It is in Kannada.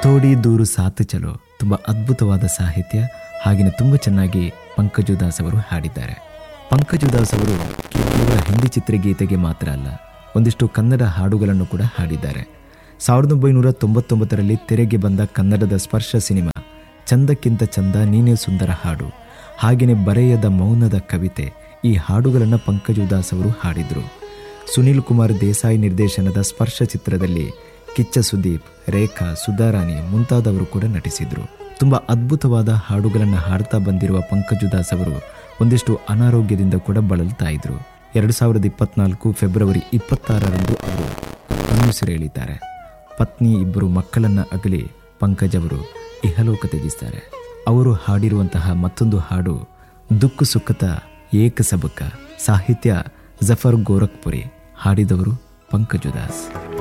ತೋಡಿ ದೂರು ಸಾತು ಚಲೋ ತುಂಬ ಅದ್ಭುತವಾದ ಸಾಹಿತ್ಯ ಹಾಗೆಯೇ ತುಂಬ ಚೆನ್ನಾಗಿ ಪಂಕಜು ದಾಸ್ ಅವರು ಹಾಡಿದ್ದಾರೆ ಪಂಕಜು ದಾಸ್ ಅವರು ಕೇವಲ ಹಿಂದಿ ಚಿತ್ರಗೀತೆಗೆ ಮಾತ್ರ ಅಲ್ಲ ಒಂದಿಷ್ಟು ಕನ್ನಡ ಹಾಡುಗಳನ್ನು ಕೂಡ ಹಾಡಿದ್ದಾರೆ ಸಾವಿರದ ಒಂಬೈನೂರ ತೊಂಬತ್ತೊಂಬತ್ತರಲ್ಲಿ ತೆರೆಗೆ ಬಂದ ಕನ್ನಡದ ಸ್ಪರ್ಶ ಸಿನಿಮಾ ಚಂದಕ್ಕಿಂತ ಚಂದ ನೀನೇ ಸುಂದರ ಹಾಡು ಹಾಗೆಯೇ ಬರೆಯದ ಮೌನದ ಕವಿತೆ ಈ ಹಾಡುಗಳನ್ನು ಪಂಕಜು ದಾಸ್ ಅವರು ಹಾಡಿದರು ಸುನೀಲ್ ಕುಮಾರ್ ದೇಸಾಯಿ ನಿರ್ದೇಶನದ ಸ್ಪರ್ಶ ಚಿತ್ರದಲ್ಲಿ ಕಿಚ್ಚ ಸುದೀಪ್ ರೇಖಾ ಸುಧಾರಾಣಿ ಮುಂತಾದವರು ಕೂಡ ನಟಿಸಿದರು ತುಂಬ ಅದ್ಭುತವಾದ ಹಾಡುಗಳನ್ನು ಹಾಡ್ತಾ ಬಂದಿರುವ ಪಂಕಜು ದಾಸ್ ಅವರು ಒಂದಿಷ್ಟು ಅನಾರೋಗ್ಯದಿಂದ ಕೂಡ ಬಳಲ್ತಾ ಇದ್ರು ಎರಡು ಸಾವಿರದ ಇಪ್ಪತ್ನಾಲ್ಕು ಫೆಬ್ರವರಿ ಇಪ್ಪತ್ತಾರರಂದು ಅವರು ಕಣ್ಣುಸಿರೆಳಿದ್ದಾರೆ ಪತ್ನಿ ಇಬ್ಬರು ಮಕ್ಕಳನ್ನ ಅಗಲಿ ಪಂಕಜ್ ಅವರು ಇಹಲೋಕ ತ್ಯಜಿಸ್ತಾರೆ ಅವರು ಹಾಡಿರುವಂತಹ ಮತ್ತೊಂದು ಹಾಡು ದುಕ್ಕು ಸುಖತ ಏಕ ಸಬಕ ಸಾಹಿತ್ಯ ಜಫರ್ ಗೋರಖ್ಪುರಿ ಹಾಡಿದವರು ಪಂಕಜು ದಾಸ್